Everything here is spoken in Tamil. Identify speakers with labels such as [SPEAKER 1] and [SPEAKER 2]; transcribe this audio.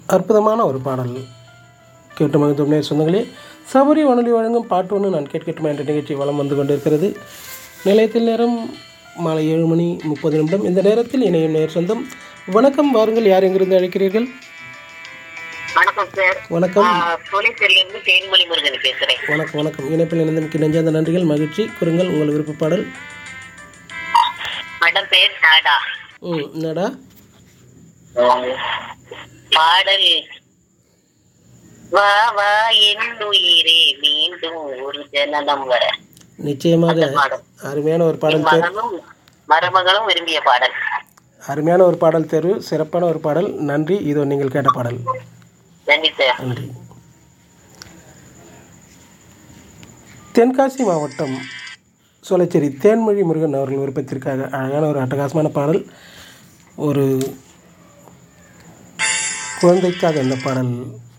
[SPEAKER 1] அற்புதமான ஒரு பாடல் கேட்டு மகிழ்ந்தோம் நேர் சொந்தங்களே சபரி வானொலி வழங்கும் பாட்டு ஒன்று நான் கேட்கட்டுமா என்ற நிகழ்ச்சி வலம் வந்து கொண்டிருக்கிறது நிலையத்தில் நேரம் மாலை ஏழு மணி முப்பது நிமிடம் இந்த நேரத்தில் இணையும் நேர் சொந்தம் வணக்கம் வாருங்கள் யார் எங்கிருந்து அழைக்கிறீர்கள்
[SPEAKER 2] வணக்கம் சார்
[SPEAKER 1] வணக்கம்
[SPEAKER 2] சோழேஸ்வரில இருந்து தேன்மொழி முருகன் பேசுறேன்
[SPEAKER 1] வணக்கம் வணக்கம் இணைப்பில் இணைந்தமைக்கு நெஞ்சார்ந்த நன்றிகள் மகிழ்ச்சி குறுங்கள் உங்கள் விருப்ப பாடல்
[SPEAKER 2] மேடம் பேர் நாடா
[SPEAKER 1] ம் என்னடா
[SPEAKER 2] பாடல் வா வா என் உயிரே மீண்டும் ஒரு ஜனனம் வர
[SPEAKER 1] நிச்சயமாக
[SPEAKER 2] பாடல்
[SPEAKER 1] அருமையான ஒரு பாடல் தேர்வு
[SPEAKER 2] மகனும் மருமகளும் விரும்பிய பாடல்
[SPEAKER 1] அருமையான ஒரு பாடல் தேர்வு சிறப்பான ஒரு பாடல் நன்றி இதோ நீங்கள் கேட்ட பாடல்
[SPEAKER 2] நன்றி சார்
[SPEAKER 1] நன்றி தென்காசி மாவட்டம் சோலைச்சேரி தேன்மொழி முருகன் அவர்கள் விருப்பத்திற்காக அழகான ஒரு அட்டகாசமான பாடல் ஒரு குழந்தைக்காக இந்த பாடல்